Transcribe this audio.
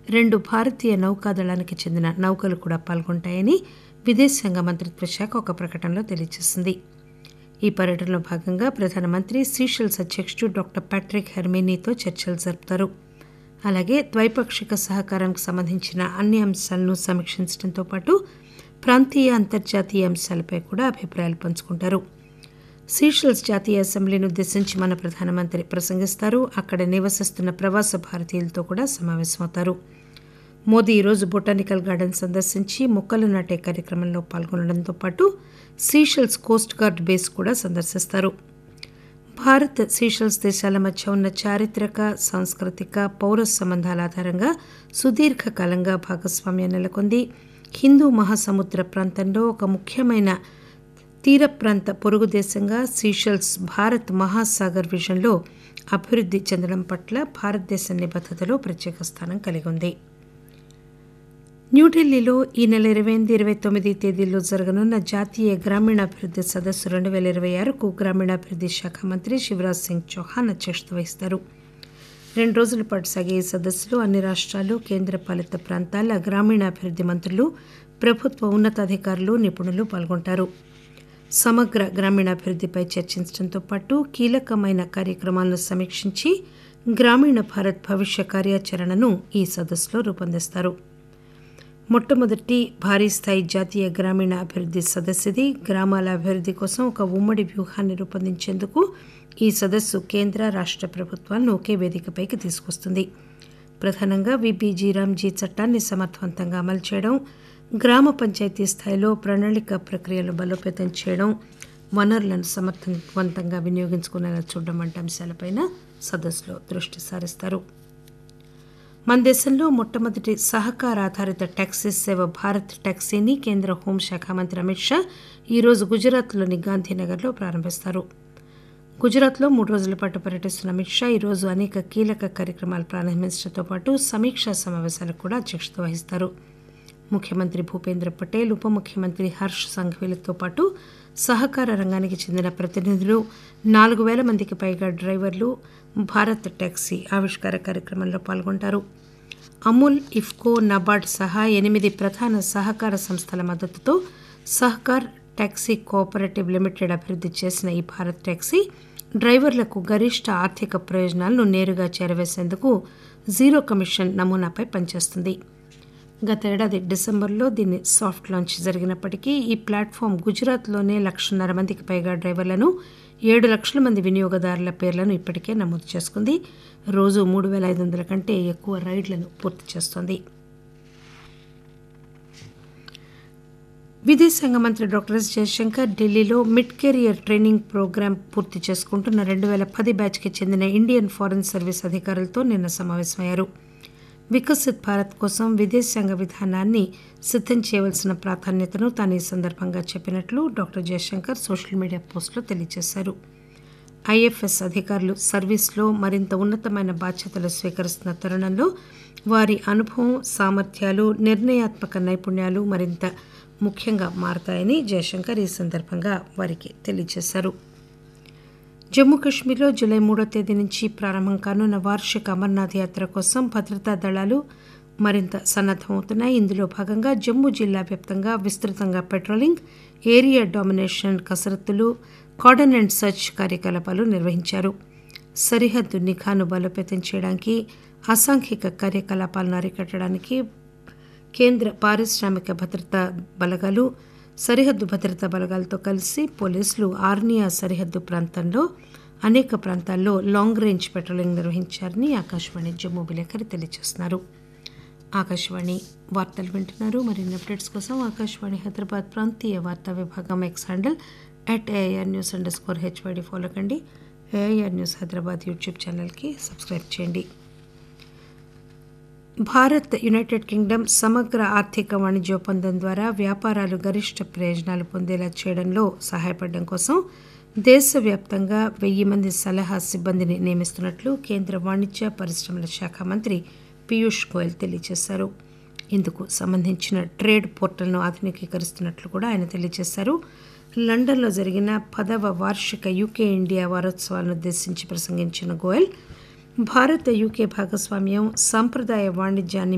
రెండు భారతీయ నౌకాదళానికి చెందిన నౌకలు కూడా పాల్గొంటాయని విదేశాంగ మంత్రిత్వ శాఖ ఒక ప్రకటనలో తెలియజేసింది ఈ పర్యటనలో భాగంగా ప్రధానమంత్రి సీషెల్స్ అధ్యక్షుడు డాక్టర్ ప్యాట్రిక్ హెర్మీనీతో చర్చలు జరుపుతారు అలాగే ద్వైపాక్షిక సహకారానికి సంబంధించిన అన్ని అంశాలను సమీక్షించడంతో పాటు ప్రాంతీయ అంతర్జాతీయ అంశాలపై కూడా అభిప్రాయాలు పంచుకుంటారు సీషెల్స్ జాతీయ అసెంబ్లీని ఉద్దేశించి మన ప్రధానమంత్రి ప్రసంగిస్తారు అక్కడ నివసిస్తున్న ప్రవాస భారతీయులతో కూడా సమావేశమవుతారు మోదీ ఈరోజు బొటానికల్ గార్డెన్ సందర్శించి మొక్కలు నాటే కార్యక్రమంలో పాల్గొనడంతో పాటు సీషెల్స్ కోస్ట్ గార్డ్ బేస్ కూడా సందర్శిస్తారు భారత్ సీషెల్స్ దేశాల మధ్య ఉన్న చారిత్రక సాంస్కృతిక పౌర సంబంధాల ఆధారంగా సుదీర్ఘకాలంగా భాగస్వామ్యం నెలకొంది హిందూ మహాసముద్ర ప్రాంతంలో ఒక ముఖ్యమైన తీర ప్రాంత పొరుగు దేశంగా సీషెల్స్ భారత్ మహాసాగర్ విజన్లో అభివృద్ధి చెందడం పట్ల భారతదేశ నిబద్ధతలో ప్రత్యేక స్థానం కలిగి ఉంది న్యూఢిల్లీలో ఈ నెల ఇరవై ఎనిమిది ఇరవై తొమ్మిది తేదీల్లో జరగనున్న జాతీయ గ్రామీణాభివృద్ధి సదస్సు రెండు వేల ఇరవై ఆరుకు గ్రామీణాభివృద్ధి శాఖ మంత్రి శివరాజ్ సింగ్ చౌహాన్ అధ్యక్షత వహిస్తారు రెండు రోజుల పాటు సాగే ఈ సదస్సులో అన్ని రాష్ట్రాలు కేంద్రపాలిత ప్రాంతాల గ్రామీణాభివృద్ధి మంత్రులు ప్రభుత్వ ఉన్నతాధికారులు నిపుణులు పాల్గొంటారు సమగ్ర గ్రామీణాభివృద్ధిపై చర్చించడంతో పాటు కీలకమైన కార్యక్రమాలను సమీక్షించి గ్రామీణ భారత్ భవిష్య కార్యాచరణను ఈ సదస్సులో రూపొందిస్తారు మొట్టమొదటి భారీ స్థాయి జాతీయ గ్రామీణ అభివృద్ధి సదస్సుది గ్రామాల అభివృద్ధి కోసం ఒక ఉమ్మడి వ్యూహాన్ని రూపొందించేందుకు ఈ సదస్సు కేంద్ర రాష్ట్ర ప్రభుత్వాలను ఒకే వేదికపైకి తీసుకొస్తుంది ప్రధానంగా విబీజీ రామ్జీ చట్టాన్ని సమర్థవంతంగా అమలు చేయడం గ్రామ పంచాయతీ స్థాయిలో ప్రణాళిక ప్రక్రియలు బలోపేతం చేయడం వనరులను సమర్థవంతంగా వినియోగించుకునేలా చూడడం వంటి అంశాలపైన సదస్సులో దృష్టి సారిస్తారు మన దేశంలో మొట్టమొదటి సహకార ఆధారిత టాక్సీ సేవ భారత్ టాక్సీని కేంద్ర హోంశాఖ మంత్రి అమిత్ షా ఈరోజు గుజరాత్లోని గాంధీనగర్లో ప్రారంభిస్తారు గుజరాత్లో మూడు రోజుల పాటు పర్యటిస్తున్న అమిత్ షా ఈరోజు అనేక కీలక కార్యక్రమాలు ప్రారంభించడంతో పాటు సమీక్షా సమావేశాలకు కూడా అధ్యక్షత వహిస్తారు ముఖ్యమంత్రి భూపేంద్ర పటేల్ ఉప ముఖ్యమంత్రి హర్ష్ సంఘవీలతో పాటు సహకార రంగానికి చెందిన ప్రతినిధులు నాలుగు వేల మందికి పైగా డ్రైవర్లు భారత్ టాక్సీ ఆవిష్కార కార్యక్రమంలో పాల్గొంటారు అమూల్ ఇఫ్కో నబార్డ్ సహా ఎనిమిది ప్రధాన సహకార సంస్థల మద్దతుతో సహకార్ టాక్సీ కోఆపరేటివ్ లిమిటెడ్ అభివృద్ధి చేసిన ఈ భారత్ టాక్సీ డ్రైవర్లకు గరిష్ట ఆర్థిక ప్రయోజనాలను నేరుగా చేరవేసేందుకు జీరో కమిషన్ నమూనాపై పనిచేస్తుంది గత ఏడాది డిసెంబర్లో దీన్ని సాఫ్ట్ లాంచ్ జరిగినప్పటికీ ఈ ప్లాట్ఫామ్ గుజరాత్లోనే లక్షన్నర మందికి పైగా డ్రైవర్లను ఏడు లక్షల మంది వినియోగదారుల పేర్లను ఇప్పటికే నమోదు చేసుకుంది రోజు మూడు వేల ఐదు వందల కంటే ఎక్కువ రైడ్లను పూర్తి చేస్తోంది విదేశాంగ మంత్రి డాక్టర్ ఎస్ జయశంకర్ ఢిల్లీలో మిడ్ కెరియర్ ట్రైనింగ్ ప్రోగ్రాం పూర్తి చేసుకుంటున్న రెండు వేల పది బ్యాచ్కి చెందిన ఇండియన్ ఫారెన్ సర్వీస్ అధికారులతో నిన్న సమావేశమయ్యారు వికసిత్ భారత్ కోసం విదేశాంగ విధానాన్ని సిద్ధం చేయవలసిన ప్రాధాన్యతను తాను ఈ సందర్భంగా చెప్పినట్లు డాక్టర్ జయశంకర్ సోషల్ మీడియా పోస్టులో తెలియజేశారు ఐఎఫ్ఎస్ అధికారులు సర్వీస్లో మరింత ఉన్నతమైన బాధ్యతలు స్వీకరిస్తున్న తరుణంలో వారి అనుభవం సామర్థ్యాలు నిర్ణయాత్మక నైపుణ్యాలు మరింత ముఖ్యంగా మారతాయని జయశంకర్ ఈ సందర్భంగా వారికి తెలియజేశారు జమ్మూ కాశ్మీర్లో జూలై మూడో తేదీ నుంచి ప్రారంభం కానున్న వార్షిక అమర్నాథ్ యాత్ర కోసం భద్రతా దళాలు మరింత సన్నద్దమవుతున్నాయి ఇందులో భాగంగా జమ్మూ జిల్లా వ్యాప్తంగా విస్తృతంగా పెట్రోలింగ్ ఏరియా డామినేషన్ కసరత్తులు కార్డన్ అండ్ సర్చ్ కార్యకలాపాలు నిర్వహించారు సరిహద్దు నిఘాను బలోపేతం చేయడానికి అసాంఘిక కార్యకలాపాలను అరికట్టడానికి కేంద్ర పారిశ్రామిక భద్రతా బలగాలు సరిహద్దు భద్రతా బలగాలతో కలిసి పోలీసులు ఆర్నియా సరిహద్దు ప్రాంతంలో అనేక ప్రాంతాల్లో లాంగ్ రేంజ్ పెట్రోలింగ్ నిర్వహించారని ఆకాశవాణి జమ్మూ విలేకరి తెలియజేస్తున్నారు ఆకాశవాణి వార్తలు వింటున్నారు మరిన్ని అప్డేట్స్ కోసం ఆకాశవాణి హైదరాబాద్ ప్రాంతీయ వార్తా విభాగం X handle at AIR news underscore HYD follow కండి ఏఐఆర్ న్యూస్ హైదరాబాద్ యూట్యూబ్ ఛానల్కి సబ్స్క్రైబ్ చేయండి భారత్ యునైటెడ్ కింగ్డమ్ సమగ్ర ఆర్థిక వాణిజ్య ఒప్పందం ద్వారా వ్యాపారాలు గరిష్ట ప్రయోజనాలు పొందేలా చేయడంలో సహాయపడడం కోసం దేశవ్యాప్తంగా వెయ్యి మంది సలహా సిబ్బందిని నియమిస్తున్నట్లు కేంద్ర వాణిజ్య పరిశ్రమల శాఖ మంత్రి పీయూష్ గోయల్ తెలియజేశారు ఇందుకు సంబంధించిన ట్రేడ్ పోర్టల్ను ఆధునికీకరిస్తున్నట్లు కూడా ఆయన తెలియజేశారు లండన్లో జరిగిన పదవ వార్షిక యూకే ఇండియా వారోత్సవాలను ఉద్దేశించి ప్రసంగించిన గోయల్ భారత్ యూకే భాగస్వామ్యం సాంప్రదాయ వాణిజ్యాన్ని